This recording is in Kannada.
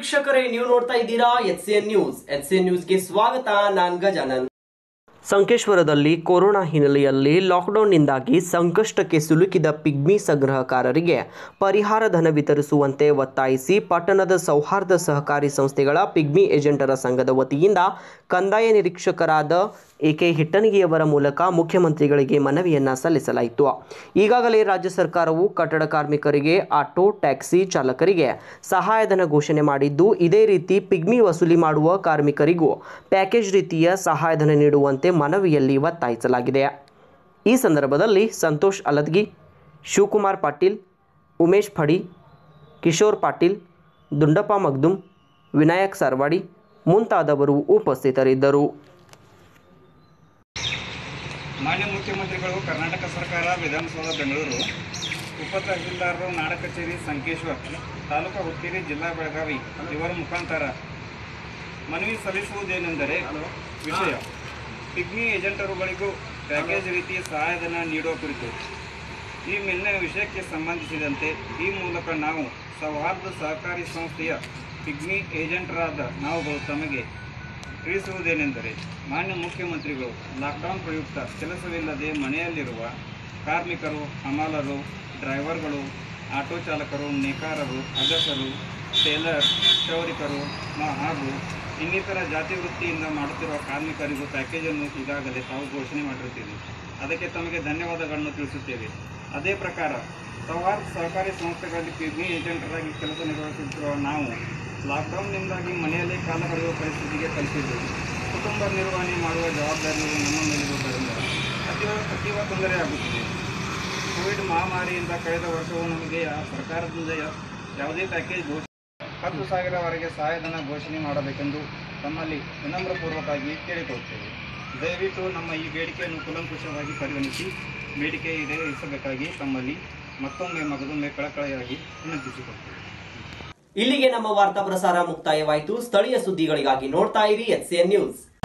ವೀಕ್ಷಕರೇ ನೀವು ನೋಡ್ತಾ ಇದ್ದೀರಾ H C N news H C N ನ್ಯೂಸ್ಗೆ ಸ್ವಾಗತ ನಾನ್ ಗಜಾನನ್ ಸಂಕೇಶ್ವರದಲ್ಲಿ ಕೊರೋನಾ ಹಿನ್ನೆಲೆಯಲ್ಲಿ ಲಾಕ್ಡೌನ್ನಿಂದಾಗಿ ಸಂಕಷ್ಟಕ್ಕೆ ಸಿಲುಕಿದ ಪಿಗ್ಮಿ ಸಂಗ್ರಹಕಾರರಿಗೆ ಪರಿಹಾರ ಧನ ವಿತರಿಸುವಂತೆ ಒತ್ತಾಯಿಸಿ ಪಟ್ಟಣದ ಸೌಹಾರ್ದ ಸಹಕಾರಿ ಸಂಸ್ಥೆಗಳ ಪಿಗ್ಮಿ ಏಜೆಂಟರ ಸಂಘದ ವತಿಯಿಂದ ಕಂದಾಯ ನಿರೀಕ್ಷಕರಾದ ಎಕೆ ಹಿಟ್ಟಣಿಗೆಯವರ ಮೂಲಕ ಮುಖ್ಯಮಂತ್ರಿಗಳಿಗೆ ಮನವಿಯನ್ನ ಸಲ್ಲಿಸಲಾಯಿತು ಈಗಾಗಲೇ ರಾಜ್ಯ ಸರ್ಕಾರವು ಕಟ್ಟಡ ಕಾರ್ಮಿಕರಿಗೆ ಆಟೋ ಟ್ಯಾಕ್ಸಿ ಚಾಲಕರಿಗೆ ಸಹಾಯಧನ ಘೋಷಣೆ ಮಾಡಿದ್ದು ಇದೇ ರೀತಿ ಪಿಗ್ಮಿ ವಸೂಲಿ ಮಾಡುವ ಕಾರ್ಮಿಕರಿಗೂ ಪ್ಯಾಕೇಜ್ ರೀತಿಯ ಸಹಾಯಧನ ನೀಡುವಂತೆ ಮನವಿಯಲ್ಲಿ ಒತ್ತಾಯಿಸಲಾಗಿದೆ ಈ ಸಂದರ್ಭದಲ್ಲಿ ಸಂತೋಷ್ ಅಲದ್ಗಿ ಶಿವಕುಮಾರ್ ಪಾಟೀಲ್ ಉಮೇಶ್ ಫಡಿ ಕಿಶೋರ್ ಪಾಟೀಲ್ ದುಂಡಪ್ಪ ಮಗ್ದುಮ್ ವಿನಾಯಕ್ ಸರ್ವಾಡಿ ಮುಂತಾದವರು ಉಪಸ್ಥಿತರಿದ್ದರು ಮಾನ್ಯ ಮುಖ್ಯಮಂತ್ರಿಗಳು ಕರ್ನಾಟಕ ಸರ್ಕಾರ ವಿಧಾನಸೌಧ ಬೆಂಗಳೂರು ಉಪ ತಹಸೀಲ್ದಾರರು ನಾಡ ಕಚೇರಿ ಸಂಕೇಶ್ವರ್ ತಾಲೂಕು ಹುಕ್ಕೇರಿ ಜಿಲ್ಲಾ ಬೆಳಗಾವಿ ಇವರ ಮುಖಾಂತರ ಮನವಿ ಸಲ್ಲಿಸುವುದೇನೆಂದರೆ ವಿಷಯ ಪಿಗ್ಮಿ ಏಜೆಂಟರುಗಳಿಗೂ ಪ್ಯಾಕೇಜ್ ರೀತಿ ಸಹಾಯಧನ ನೀಡುವ ಕುರಿತು ಈ ಮೇಲಿನ ವಿಷಯಕ್ಕೆ ಸಂಬಂಧಿಸಿದಂತೆ ಈ ಮೂಲಕ ನಾವು ಸೌಹಾರ್ದ ಸಹಕಾರಿ ಸಂಸ್ಥೆಯ ಪಿಗ್ಮಿ ಏಜೆಂಟರಾದ ನಾವುಗಳು ತಮಗೆ ತಿಳಿಸುವುದೇನೆಂದರೆ ಮಾನ್ಯ ಮುಖ್ಯಮಂತ್ರಿಗಳು ಲಾಕ್ಡೌನ್ ಪ್ರಯುಕ್ತ ಕೆಲಸವಿಲ್ಲದೆ ಮನೆಯಲ್ಲಿರುವ ಕಾರ್ಮಿಕರು ಹಮಾಲರು ಡ್ರೈವರ್ಗಳು ಆಟೋ ಚಾಲಕರು ನೇಕಾರರು ಅಗಸರು ಟೇಲರ್ ಕ್ಷೌರಿಕರು ಮ- ಹಾಗೂ ಇನ್ನಿತರ ಜಾತಿ ವೃತ್ತಿಯಿಂದ ಮಾಡುತ್ತಿರುವ ಕಾರ್ಮಿಕರಿಗೂ ಪ್ಯಾಕೇಜನ್ನು ಈಗಾಗಲೇ ತಾವು ಘೋಷಣೆ ಮಾಡಿರುತ್ತೀರಿ ಅದಕ್ಕೆ ತಮಗೆ ಧನ್ಯವಾದಗಳನ್ನು ತಿಳಿಸುತ್ತೇವೆ ಅದೇ ಪ್ರಕಾರ ಸೌಹಾರ್ದ ಸಹಕಾರಿ ಸಂಸ್ಥೆಗಳಲ್ಲಿ ಪಿಗ್ಮಿ ಏಜೆಂಟರಾಗಿ ಕೆಲಸ ನಿರ್ವಹಿಸುತ್ತಿರುವ ನಾವು ಲಾಕ್ಡೌನ್ನಿಂದಾಗಿ ಮನೆಯಲ್ಲೇ ಕಾಲ ಕಳೆಯುವ ಪರಿಸ್ಥಿತಿಗೆ ತಲುಪಿದ್ದು ಕುಟುಂಬ ನಿರ್ವಹಣೆ ಮಾಡುವ ಜವಾಬ್ದಾರಿಯು ನಮ್ಮ ಮೇಲಿರುವುದರಿಂದ ಅತೀವ ಅತೀವ ತೊಂದರೆಯಾಗುತ್ತಿದೆ ಕೋವಿಡ್ ಮಹಾಮಾರಿಯಿಂದ ಕಳೆದ ವರ್ಷವು ನಮಗೆ ಆ ಸರ್ಕಾರದಿಂದ ಯಾ- ಯಾವುದೇ ಪ್ಯಾಕೇಜ್ ಘೋಷಣೆ ಹತ್ತು ಸಾವಿರವರೆಗೆ ಸಹಾಯಧನ ಘೋಷಣೆ ಮಾಡಬೇಕೆಂದು ತಮ್ಮಲ್ಲಿ ವಿನಮ್ರಪೂರ್ವಕವಾಗಿ ಕೇಳಿಕೊಳ್ಳುತ್ತೇವೆ ದಯವಿಟ್ಟು ನಮ್ಮ ಈ ಬೇಡಿಕೆಯನ್ನು ಕೂಲಂಕುಷವಾಗಿ ಪರಿಗಣಿಸಿ ಬೇಡಿಕೆ ಈಡೇರಿಸಬೇಕಾಗಿ ತಮ್ಮಲ್ಲಿ ಮತ್ತೊಮ್ಮೆ ಮಗದೊಮ್ಮೆ ಕಳಕಳಿಯಾಗಿ ವಿನಂತಿಸಿಕೊಳ್ತೇವೆ ಇಲ್ಲಿಗೆ ನಮ್ಮ ವಾರ್ತಾ ಪ್ರಸಾರ ಮುಕ್ತಾಯವಾಯಿತು ಸ್ಥಳೀಯ ಸುದ್ದಿಗಳಿಗಾಗಿ ನೋಡ್ತಾ ಇರಿ ಎಚ್ ಸಿ ಎನ್ ನ್ಯೂಸ್